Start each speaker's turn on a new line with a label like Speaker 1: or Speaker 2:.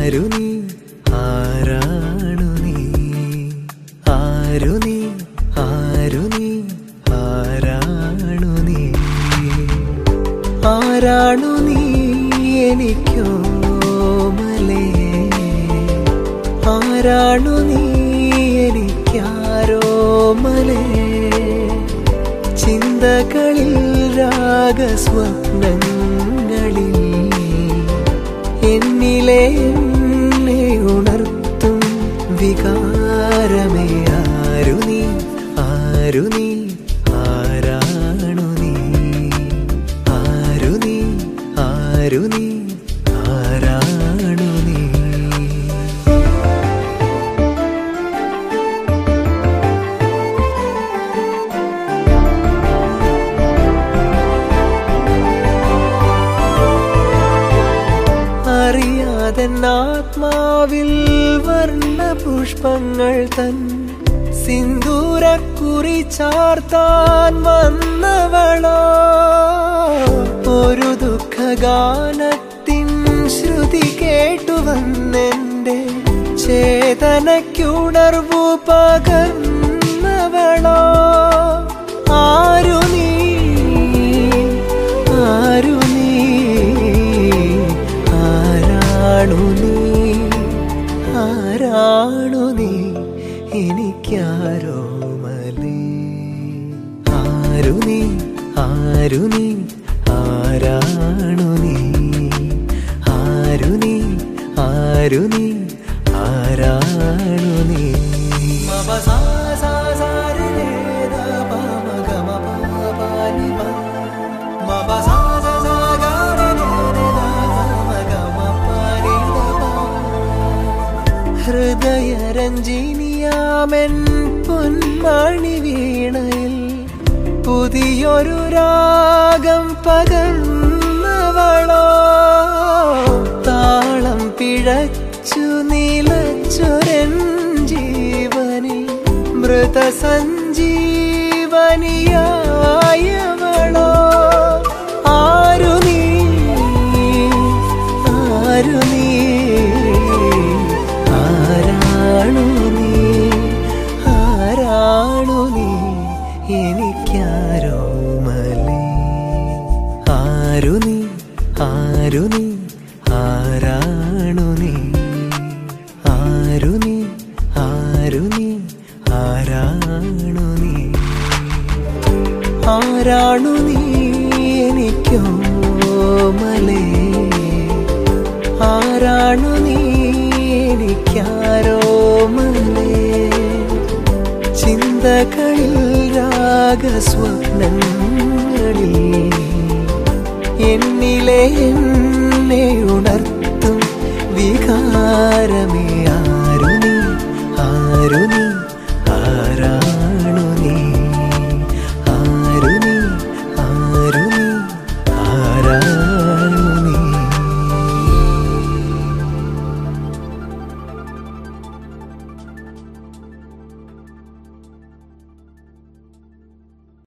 Speaker 1: ആരു നീ ആരാണു നീ ആരു നീ ആരു നീ ആരാണു നീ ആരാണു നീ എനിക്കോ മലേ ആരാണു നീ എനിക്കാരോ മലേ ചിന്തകളിൽ രാഗസ്വപ്നങ്ങളിൽ എന്നിലെ എന്നെ ഉണർത്തും വികാരമേ ആരു നീ ആരു നീ ആരാണു നീ ആരു നീ ആരു നീ ആരാണു നീ അറിയാതെ ആത്മാവിൽ വർണ്ണ പുഷ്പങ്ങൾ തൻ സിന്ദൂരക്കുറി ചാർത്താൻ വന്നവളോ ഒരു ദുഃഖഗാനത്തിൻ ശ്രുതി കേട്ടു വന്നെന്റെ ചേതനയ്ക്കുണർവു പകർന്നവളോ ആരു നീ ആരു നീ ആരാണു നീ ആരാണു നീ എനിക്കാരോ മലേ ആരു നീ ആരു നീ ആരാണു നീ ആരു നീ ആരു നീ ആരാണു നീ മമ സാ സാ സാ രെ രെ ധ പ മ ഗ മ പ പ നി പ. മ പ സാ സാ സാ ഗ രെ രെ രെ ധ പ മ ഗ മ പ നി ധ പ. ഹൃദയരഞ്ജിനിയാമൻ പൊന്മണി വീണയിൽ പുതിയൊരു രാഗം പകർന്നവളോ താളം പിഴച്ചു നിലച്ചൊരൻ ജീവനിൽ മൃതസഞ്ജീവനിയായവളോ ആരു നീ ആരു നീ ആരാണു നീ ആരാണു നീ എനിക്കാരോ മലേ ആരു നീ ആരു നീ ആരാണു നീ ആരു നീ ആരു നീ ആരാണു നീ ആരാണു നീ എനിക്കോ മലേ ആരാണു നീ എനിക്കാരോ മലേ ചിന്തകളിൽ രാഗസ്വപ്നങ്ങളിൽ എന്നിലെ എന്നെ ഉണർത്തും വികാരമേ ആരു നീ ആരു നീ